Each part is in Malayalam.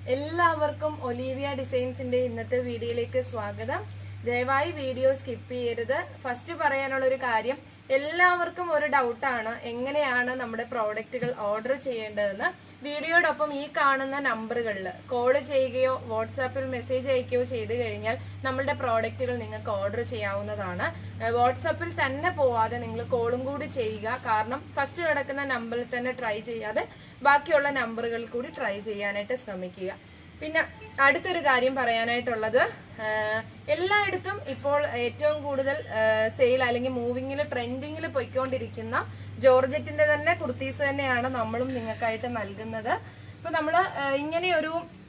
എല്ലാവർക്കും ഒലീവിയ ഡിസൈൻസിന്റെ ഇന്നത്തെ വീഡിയോയിലേക്ക് സ്വാഗതം ദയവായി വീഡിയോ സ്കിപ്പ് ചെയ്യരുത് ഫസ്റ്റ് പറയാനുള്ള ഒരു കാര്യം എല്ലാവർക്കും ഒരു ഡൗട്ടാണ് എങ്ങനെയാണ് നമ്മുടെ പ്രോഡക്റ്റുകൾ ഓർഡർ ചെയ്യേണ്ടതെന്ന് വീഡിയോടൊപ്പം ഈ കാണുന്ന നമ്പറുകളിൽ കോൾ ചെയ്യുകയോ വാട്സാപ്പിൽ മെസ്സേജ് അയക്കുകയോ ചെയ്തു കഴിഞ്ഞാൽ നമ്മളുടെ പ്രോഡക്റ്റുകൾ നിങ്ങൾക്ക് ഓർഡർ ചെയ്യാവുന്നതാണ് ഏഹ് വാട്സാപ്പിൽ തന്നെ പോവാതെ നിങ്ങൾ കോളും കൂടി ചെയ്യുക കാരണം ഫസ്റ്റ് കിടക്കുന്ന നമ്പറിൽ തന്നെ ട്രൈ ചെയ്യാതെ ബാക്കിയുള്ള നമ്പറുകളിൽ കൂടി ട്രൈ ചെയ്യാനായിട്ട് ശ്രമിക്കുക പിന്നെ അടുത്തൊരു കാര്യം പറയാനായിട്ടുള്ളത് ആഹ് എല്ലായിടത്തും ഇപ്പോൾ ഏറ്റവും കൂടുതൽ സെയിൽ അല്ലെങ്കിൽ മൂവിങ്ങിൽ ട്രെൻഡിങ്ങിൽ പൊയ്ക്കൊണ്ടിരിക്കുന്ന ജോർജറ്റിന്റെ തന്നെ കുർത്തീസ് തന്നെയാണ് നമ്മളും നിങ്ങൾക്കായിട്ട് നൽകുന്നത് ഇപ്പൊ നമ്മള് ആഹ് ഇങ്ങനെ ഒരു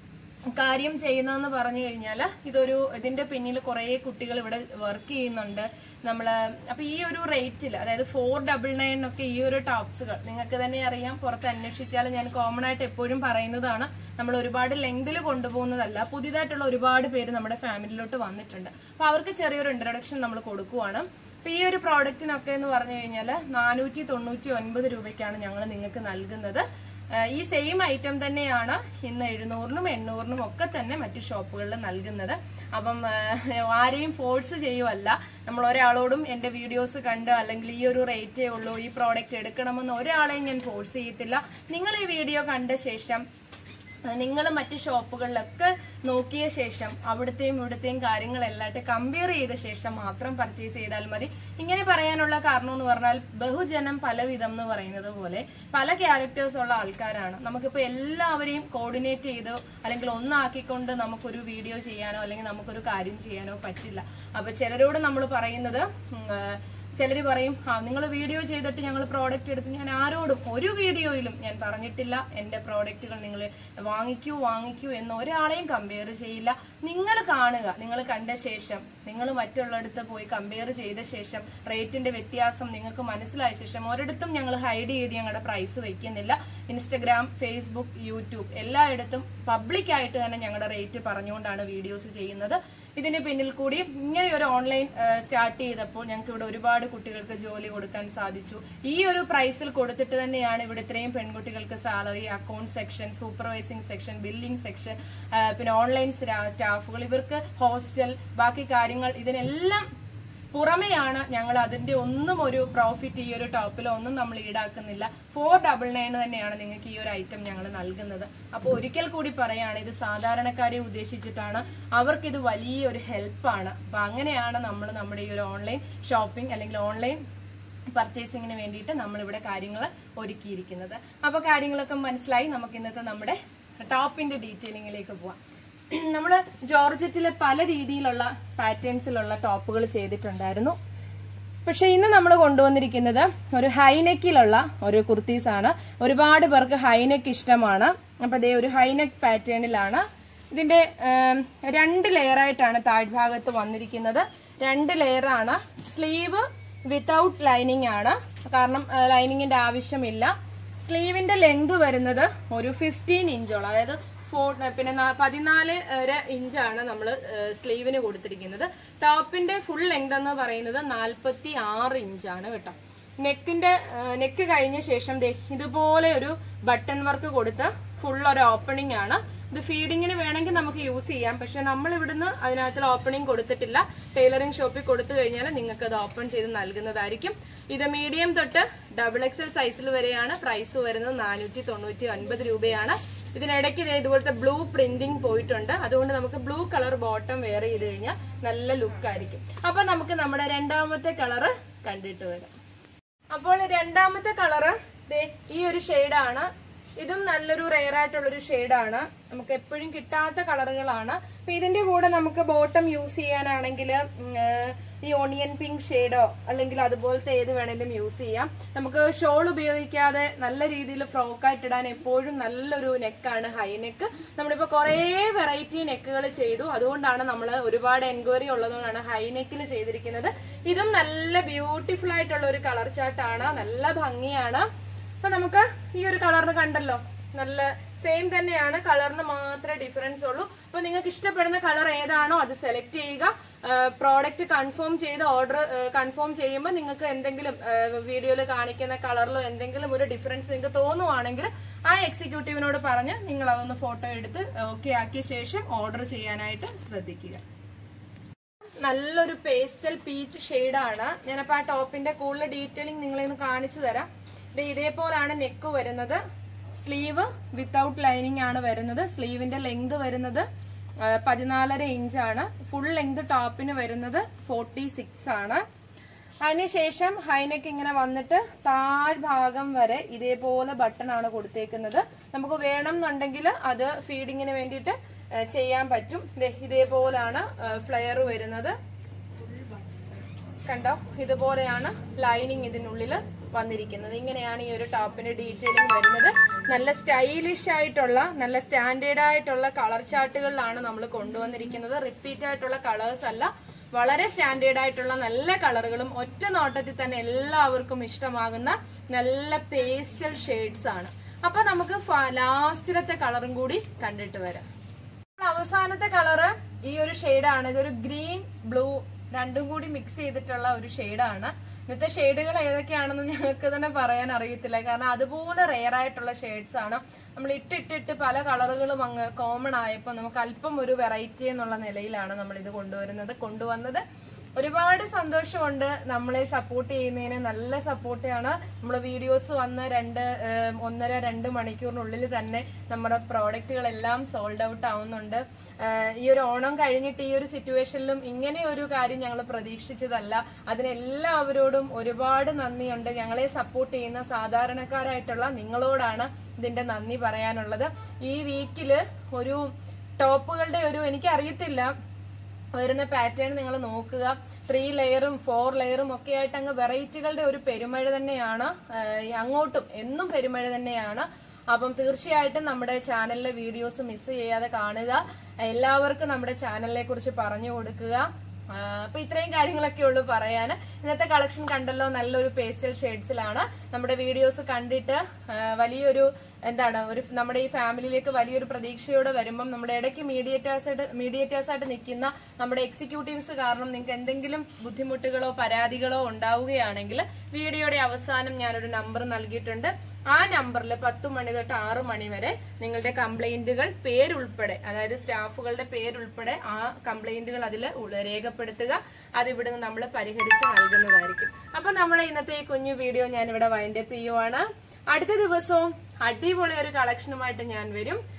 കാര്യം ചെയ്യുന്നതെന്ന് പറഞ്ഞു കഴിഞ്ഞാൽ ഇതൊരു ഇതിന്റെ പിന്നിൽ കുറെ കുട്ടികൾ ഇവിടെ വർക്ക് ചെയ്യുന്നുണ്ട് നമ്മള് അപ്പൊ ഈ ഒരു റേറ്റിൽ അതായത് ഫോർ ഡബിൾ നയൻ ഒക്കെ ഈ ഒരു ടോപ്സുകൾ നിങ്ങൾക്ക് തന്നെ അറിയാം പുറത്ത് അന്വേഷിച്ചാൽ ഞാൻ കോമൺ ആയിട്ട് എപ്പോഴും പറയുന്നതാണ് നമ്മൾ ഒരുപാട് ലെങ്തിൽ കൊണ്ടുപോകുന്നതല്ല പുതിയതായിട്ടുള്ള ഒരുപാട് പേര് നമ്മുടെ ഫാമിലിയിലോട്ട് വന്നിട്ടുണ്ട് അപ്പൊ അവർക്ക് ചെറിയൊരു ഇൻട്രൊഡക്ഷൻ നമ്മൾ കൊടുക്കുവാണ് അപ്പൊ ഈ ഒരു പ്രോഡക്റ്റിനൊക്കെ എന്ന് പറഞ്ഞു കഴിഞ്ഞാൽ നാനൂറ്റി തൊണ്ണൂറ്റി ഒൻപത് രൂപയ്ക്കാണ് ഞങ്ങൾ നിങ്ങൾക്ക് നൽകുന്നത് ഏഹ് ഈ സെയിം ഐറ്റം തന്നെയാണ് ഇന്ന് എഴുന്നൂറിനും എണ്ണൂറിനും ഒക്കെ തന്നെ മറ്റു ഷോപ്പുകളിൽ നൽകുന്നത് അപ്പം ഏഹ് ആരെയും ഫോഴ്സ് ചെയ്യുമല്ല നമ്മൾ ഒരാളോടും എന്റെ വീഡിയോസ് കണ്ട് അല്ലെങ്കിൽ ഈ ഒരു റേറ്റേ ഉള്ളൂ ഈ പ്രോഡക്റ്റ് എടുക്കണമെന്ന് ഒരാളെയും ഞാൻ ഫോഴ്സ് ചെയ്യത്തില്ല നിങ്ങൾ ഈ വീഡിയോ കണ്ട ശേഷം നിങ്ങൾ മറ്റ് ഷോപ്പുകളിലൊക്കെ നോക്കിയ ശേഷം അവിടുത്തെയും ഇവിടുത്തെയും കാര്യങ്ങളെല്ലാം കമ്പയർ ചെയ്ത ശേഷം മാത്രം പർച്ചേസ് ചെയ്താൽ മതി ഇങ്ങനെ പറയാനുള്ള കാരണം എന്ന് പറഞ്ഞാൽ ബഹുജനം പലവിധം എന്ന് പറയുന്നത് പോലെ പല ക്യാരക്ടേഴ്സ് ഉള്ള ആൾക്കാരാണ് നമുക്കിപ്പോ എല്ലാവരെയും കോർഡിനേറ്റ് ചെയ്ത് അല്ലെങ്കിൽ ഒന്നാക്കിക്കൊണ്ട് നമുക്കൊരു വീഡിയോ ചെയ്യാനോ അല്ലെങ്കിൽ നമുക്കൊരു കാര്യം ചെയ്യാനോ പറ്റില്ല അപ്പൊ ചിലരോട് നമ്മൾ പറയുന്നത് ഉം, ആ, ചിലർ പറയും ആ നിങ്ങൾ വീഡിയോ ചെയ്തിട്ട് ഞങ്ങൾ പ്രോഡക്റ്റ് എടുത്ത് ഞാൻ ആരോടും ഒരു വീഡിയോയിലും ഞാൻ പറഞ്ഞിട്ടില്ല എന്റെ പ്രോഡക്റ്റുകൾ നിങ്ങൾ വാങ്ങിക്കൂ വാങ്ങിക്കൂ എന്ന് ഒരാളെയും കമ്പയർ ചെയ്യില്ല നിങ്ങൾ കാണുക നിങ്ങൾ കണ്ട ശേഷം നിങ്ങൾ മറ്റുള്ളിടത്ത് പോയി കമ്പയർ ചെയ്ത ശേഷം റേറ്റിന്റെ വ്യത്യാസം നിങ്ങൾക്ക് മനസ്സിലായ ശേഷം ഒരിടത്തും ഞങ്ങൾ ഹൈഡ് ചെയ്ത് ഞങ്ങളുടെ പ്രൈസ് വയ്ക്കുന്നില്ല ഇൻസ്റ്റഗ്രാം ഫേസ്ബുക്ക് യൂട്യൂബ് എല്ലായിടത്തും പബ്ലിക് ആയിട്ട് തന്നെ ഞങ്ങളുടെ റേറ്റ് പറഞ്ഞുകൊണ്ടാണ് വീഡിയോസ് ചെയ്യുന്നത് ഇതിന് പിന്നിൽ കൂടി ഇങ്ങനെ ഒരു ഓൺലൈൻ സ്റ്റാർട്ട് ചെയ്തപ്പോൾ ഞങ്ങൾക്ക് ഇവിടെ ഒരുപാട് കുട്ടികൾക്ക് ജോലി കൊടുക്കാൻ സാധിച്ചു ഈ ഒരു പ്രൈസിൽ കൊടുത്തിട്ട് തന്നെയാണ് ഇവിടെ ഇത്രയും പെൺകുട്ടികൾക്ക് salary account section supervising section billing section പിന്നെ ഓൺലൈൻ സ്റ്റാഫുകൾ ഇവർക്ക് ഹോസ്റ്റൽ ബാക്കി കാര്യങ്ങൾ ഇതിനെല്ലാം പുറമെയാണ് ഞങ്ങൾ അതിന്റെ ഒന്നും ഒരു പ്രോഫിറ്റ് ഈ ഒരു ടോപ്പിലോ ഒന്നും നമ്മൾ ഈടാക്കുന്നില്ല ഫോർ ഡബിൾ നയൻ തന്നെയാണ് നിങ്ങൾക്ക് ഈ ഒരു ഐറ്റം ഞങ്ങൾ നൽകുന്നത് അപ്പോൾ ഒരിക്കൽ കൂടി പറയാണ് ഇത് സാധാരണക്കാരെ ഉദ്ദേശിച്ചിട്ടാണ് അവർക്ക് ഇത് വലിയൊരു ഹെൽപ്പാണ് അപ്പൊ അങ്ങനെയാണ് നമ്മൾ നമ്മുടെ ഈ ഒരു ഓൺലൈൻ ഷോപ്പിംഗ് അല്ലെങ്കിൽ ഓൺലൈൻ പർച്ചേസിങ്ങിന് വേണ്ടിയിട്ട് നമ്മളിവിടെ കാര്യങ്ങൾ ഒരുക്കിയിരിക്കുന്നത് അപ്പൊ കാര്യങ്ങളൊക്കെ മനസ്സിലായി നമുക്ക് ഇന്നത്തെ നമ്മുടെ ടോപ്പിന്റെ ഡീറ്റെയിലിംഗിലേക്ക് പോവാം നമ്മൾ ജോർജറ്റിലെ പല രീതിയിലുള്ള പാറ്റേൺസിലുള്ള ടോപ്പുകൾ ചെയ്തിട്ടുണ്ടായിരുന്നു പക്ഷെ ഇന്ന് നമ്മൾ കൊണ്ടുവന്നിരിക്കുന്നത് ഒരു ഹൈനെക്കിലുള്ള ഒരു കുർത്തീസ് ആണ് ഒരുപാട് പേർക്ക് ഹൈനെക്ക് ഇഷ്ടമാണ് അപ്പൊ ദേ ഒരു ഹൈനെക്ക് പാറ്റേണിലാണ് ഇതിന്റെ ഏം, രണ്ട് ലെയർ ആയിട്ടാണ് താഴ്ഭാഗത്ത് വന്നിരിക്കുന്നത് രണ്ട് ലെയർ ആണ് സ്ലീവ് വിത്തൗട്ട് ലൈനിങ് ആണ് കാരണം ലൈനിങ്ങിന്റെ ആവശ്യമില്ല സ്ലീവിന്റെ ലെങ്ത് വരുന്നത് ഒരു ഫിഫ്റ്റീൻ ഇഞ്ചോളം അതായത് ഫോർ പിന്നെ ന- പതിനാല് വരെ ഇഞ്ചാണ് നമ്മൾ സ്ലീവിന് കൊടുത്തിരിക്കുന്നത് ടോപ്പിന്റെ ഫുൾ ലെങ്ത് എന്ന് പറയുന്നത് നാൽപ്പത്തി ആറ് ഇഞ്ചാണ് കേട്ടോ നെക്കിന്റെ നെക്ക് കഴിഞ്ഞ ശേഷം ദേ ഇതുപോലെ ഒരു ബട്ടൺ വർക്ക് കൊടുത്ത് ഫുൾ ഒരു ഓപ്പണിംഗ് ആണ് ഇത് ഫീഡിങ്ങിന് വേണമെങ്കിൽ നമുക്ക് യൂസ് ചെയ്യാം പക്ഷെ നമ്മൾ ഇവിടുന്ന് അതിനകത്തിൽ ഓപ്പണിംഗ് കൊടുത്തിട്ടില്ല ടൈലറിംഗ് ഷോപ്പിൽ കൊടുത്തു കഴിഞ്ഞാൽ നിങ്ങൾക്ക് അത് ഓപ്പൺ ചെയ്ത് നൽകുന്നതായിരിക്കും ഇത് മീഡിയം തൊട്ട് ഡബിൾ എക്സൽ സൈസിൽ വരെയാണ് പ്രൈസ് വരുന്നത് നാനൂറ്റി തൊണ്ണൂറ്റി ഒൻപത് രൂപയാണ് ഇതിനിടയ്ക്ക് ദേ ഇതുപോലത്തെ ബ്ലൂ പ്രിന്റിംഗ് പോയിട്ടുണ്ട് അതുകൊണ്ട് നമുക്ക് ബ്ലൂ കളർ ബോട്ടം വെയർ ചെയ്ത് കഴിഞ്ഞാൽ നല്ല ലുക്ക് ആയിരിക്കും അപ്പൊ നമുക്ക് നമ്മുടെ രണ്ടാമത്തെ കളറ് കണ്ടിട്ട് വരാം അപ്പോൾ രണ്ടാമത്തെ കളറ് ദേ ഈ ഒരു ഷെയ്ഡാണ് ഇതും നല്ലൊരു റെയർ ആയിട്ടുള്ള ഒരു ഷെയ്ഡാണ് നമുക്ക് എപ്പോഴും കിട്ടാത്ത കളറുകളാണ് അപ്പൊ ഇതിന്റെ കൂടെ നമുക്ക് ബോട്ടം യൂസ് ചെയ്യാനാണെങ്കിൽ ഈ ഓണിയൻ പിങ്ക് ഷെയ്ഡോ അല്ലെങ്കിൽ അതുപോലത്തെ ഏത് വേണേലും യൂസ് ചെയ്യാം നമുക്ക് ഷോൾ ഉപയോഗിക്കാതെ നല്ല രീതിയിൽ ഫ്രോക്കായിട്ട് ഇടാൻ എപ്പോഴും നല്ലൊരു നെക്കാണ് ഹൈ നെക്ക് നമ്മളിപ്പോ കുറേ വെറൈറ്റി നെക്കുകൾ ചെയ്തു അതുകൊണ്ടാണ് നമ്മൾ ഒരുപാട് എൻക്വയറി ഉള്ളതുകൊണ്ടാണ് ഹൈ നെക്കിൽ ചെയ്തിരിക്കുന്നത് ഇതും നല്ല ബ്യൂട്ടിഫുൾ ആയിട്ടുള്ള ഒരു കളർ ചാർട്ടാണ് നല്ല ഭംഗിയാണ് അപ്പൊ നമുക്ക് ഈ ഒരു കളറിന് കണ്ടല്ലോ നല്ല സെയിം തന്നെയാണ് കളറിന് മാത്രമേ ഡിഫറൻസ് ഉള്ളൂ അപ്പൊ നിങ്ങൾക്ക് ഇഷ്ടപ്പെടുന്ന കളർ ഏതാണോ അത് സെലക്ട് ചെയ്യുക പ്രോഡക്റ്റ് കൺഫേം ചെയ്ത് ഓർഡർ കൺഫേം ചെയ്യുമ്പോൾ നിങ്ങൾക്ക് എന്തെങ്കിലും വീഡിയോയിൽ കാണിക്കുന്ന കളറിലോ എന്തെങ്കിലും ഒരു ഡിഫറൻസ് നിങ്ങൾക്ക് തോന്നുവാണെങ്കിൽ ആ എക്സിക്യൂട്ടീവിനോട് പറഞ്ഞ് നിങ്ങൾ അതൊന്ന് ഫോട്ടോ എടുത്ത് ഓക്കെ ആക്കിയ ശേഷം ഓർഡർ ചെയ്യാനായിട്ട് ശ്രദ്ധിക്കുക നല്ലൊരു പേസ്റ്റൽ പീച്ച് ഷെയ്ഡാണ് ഞാനപ്പോ ആ ടോപ്പിന്റെ കൂടുതൽ ഡീറ്റെയിലിംഗ് നിങ്ങളെ ഒന്ന് കാണിച്ചു തരാം ഇത് ഇതേപോലാണ് നെക്ക് വരുന്നത് സ്ലീവ് വിത്തൗട്ട് ലൈനിങ് ആണ് വരുന്നത് സ്ലീവിന്റെ ലെങ്ത് വരുന്നത് ആ, പതിനാലര ഇഞ്ചാണ് ഫുൾ ലെങ്ത് ടോപ്പിന് വരുന്നത് ഫോർട്ടി സിക്സ് ആണ് അതിനുശേഷം ഹൈനെക്ക് ഇങ്ങനെ വന്നിട്ട് താഴ്ഭാഗം വരെ ഇതേപോലെ ബട്ടൺ ആണ് കൊടുത്തേക്കുന്നത് നമുക്ക് വേണം എന്നുണ്ടെങ്കിൽ അത് ഫീഡിങ്ങിന് വേണ്ടിയിട്ട് ഏ, ചെയ്യാൻ പറ്റും ദേ, ഇതേപോലാണ് ഫ്ലെയർ വരുന്നത് കണ്ടോ ഇതുപോലെയാണ് ലൈനിങ് ഇതിനുള്ളിൽ വന്നിരിക്കുന്നത് ഇങ്ങനെയാണ് ഈ ഒരു ടോപ്പിന്റെ ഡീറ്റെയിലിംഗ് വരുന്നത് നല്ല സ്റ്റൈലിഷ് ആയിട്ടുള്ള നല്ല സ്റ്റാൻഡേർഡ് ആയിട്ടുള്ള കളർ ചാർട്ടുകളിലാണ് നമ്മൾ കൊണ്ടുവന്നിരിക്കുന്നത് റിപ്പീറ്റ് ആയിട്ടുള്ള കളേഴ്സ് അല്ല വളരെ സ്റ്റാൻഡേർഡ് ആയിട്ടുള്ള നല്ല കളറുകളും ഒറ്റ നോട്ടത്തിൽ തന്നെ എല്ലാവർക്കും ഇഷ്ടമാകുന്ന നല്ല പേസ്റ്റൽ ഷെയ്ഡ്സ് ആണ് അപ്പൊ നമുക്ക് ലാസ്റ്റിലത്തെ കളറും കൂടി കണ്ടിട്ട് വരാം അവസാനത്തെ കളറ് ഈ ഒരു ഷെയ്ഡാണ് ഇതൊരു ഗ്രീൻ ബ്ലൂ രണ്ടും കൂടി മിക്സ് ചെയ്തിട്ടുള്ള ഒരു ഷെയ്ഡാണ് ഇന്നത്തെ ഷെയ്ഡുകൾ ഏതൊക്കെയാണെന്ന് ഞങ്ങൾക്ക് തന്നെ പറയാൻ അറിയത്തില്ല കാരണം അതുപോലെ റെയർ ആയിട്ടുള്ള ഷെയ്ഡ്സ് ആണ് നമ്മൾ ഇട്ടിട്ടിട്ട് പല കളറുകളും അങ്ങ് കോമൺ ആയപ്പോൾ നമുക്ക് അല്പം ഒരു വെറൈറ്റി എന്നുള്ള നിലയിലാണ് നമ്മൾ ഇത് കൊണ്ടുവരുന്നത് കൊണ്ടുവന്നത് ഒരുപാട് സന്തോഷമുണ്ട് നമ്മളെ സപ്പോർട്ട് ചെയ്യുന്നതിന് നല്ല സപ്പോർട്ടാണ് നമ്മുടെ വീഡിയോസ് വന്ന് രണ്ട് ഏം, ഒന്നര രണ്ട് മണിക്കൂറിനുള്ളിൽ തന്നെ നമ്മുടെ പ്രോഡക്റ്റുകളെല്ലാം സോൾഡ് ഔട്ട് ആവുന്നുണ്ട് ഏഹ്, ഈ ഒരു ഓണം കഴിഞ്ഞിട്ട് ഈ ഒരു സിറ്റുവേഷനിലും ഇങ്ങനെ ഒരു കാര്യം ഞങ്ങൾ പ്രതീക്ഷിച്ചതല്ല അതിനെല്ലാവരോടും ഒരുപാട് നന്ദിയുണ്ട് ഞങ്ങളെ സപ്പോർട്ട് ചെയ്യുന്ന സാധാരണക്കാരായിട്ടുള്ള നിങ്ങളോടാണ് ഇതിന്റെ നന്ദി പറയാനുള്ളത് ഈ വീക്കില് ഒരു ടോപ്പുകളുടെ ഒരു എനിക്കറിയത്തില്ല വരുന്ന പാറ്റേൺ നിങ്ങൾ നോക്കുക ത്രീ ലെയറും ഫോർ ലെയറും ഒക്കെ ആയിട്ട് അങ്ങ് വെറൈറ്റികളുടെ ഒരു പെരുമഴ തന്നെയാണ് ഏഹ് അങ്ങോട്ടും എന്നും പെരുമഴ തന്നെയാണ് അപ്പം തീർച്ചയായിട്ടും നമ്മുടെ ചാനലിലെ വീഡിയോസ് മിസ് ചെയ്യാതെ കാണുക എല്ലാവർക്കും നമ്മുടെ ചാനലിനെ കുറിച്ച് പറഞ്ഞു കൊടുക്കുക ആ, അപ്പൊ ഇത്രയും കാര്യങ്ങളൊക്കെ ഉള്ളൂ പറയാൻ ഇന്നത്തെ കളക്ഷൻ കണ്ടല്ലോ നല്ലൊരു പേസ്റ്റൽ ഷെയ്ഡ്സിലാണ് നമ്മുടെ വീഡിയോസ് കണ്ടിട്ട് ആ, വലിയൊരു എന്താണ് ഒരു നമ്മുടെ ഈ ഫാമിലിയിലേക്ക് വലിയൊരു പ്രതീക്ഷയോടെ വരുമ്പം നമ്മുടെ ഇടയ്ക്ക് മീഡിയേറ്റേഴ്സ് ആയിട്ട് മീഡിയേറ്റേഴ്സ് ആയിട്ട് നിൽക്കുന്ന നമ്മുടെ എക്സിക്യൂട്ടീവ്സ് കാരണം നിങ്ങൾക്ക് എന്തെങ്കിലും ബുദ്ധിമുട്ടുകളോ പരാതികളോ ഉണ്ടാവുകയാണെങ്കിൽ വീഡിയോയുടെ അവസാനം ഞാനൊരു നമ്പർ നൽകിയിട്ടുണ്ട് ആ നമ്പറിൽ പത്ത് മണി തൊട്ട് ആറ് മണി വരെ നിങ്ങളുടെ കംപ്ലൈന്റുകൾ പേരുൾപ്പെടെ അതായത് സ്റ്റാഫുകളുടെ പേരുൾപ്പെടെ ആ കംപ്ലൈന്റുകൾ അതിൽ രേഖപ്പെടുത്തുക അത് ഇവിടുന്ന് നമ്മൾ പരിഹരിച്ച് നൽകുന്നതായിരിക്കും അപ്പൊ നമ്മുടെ ഇന്നത്തെ ഈ കുഞ്ഞു വീഡിയോ ഞാൻ ഇവിടെ വൈൻഡപ്പ് ചെയ്യുവാണ് അടുത്ത ദിവസവും അടിപൊളി ഒരു കളക്ഷനുമായിട്ട് ഞാൻ വരും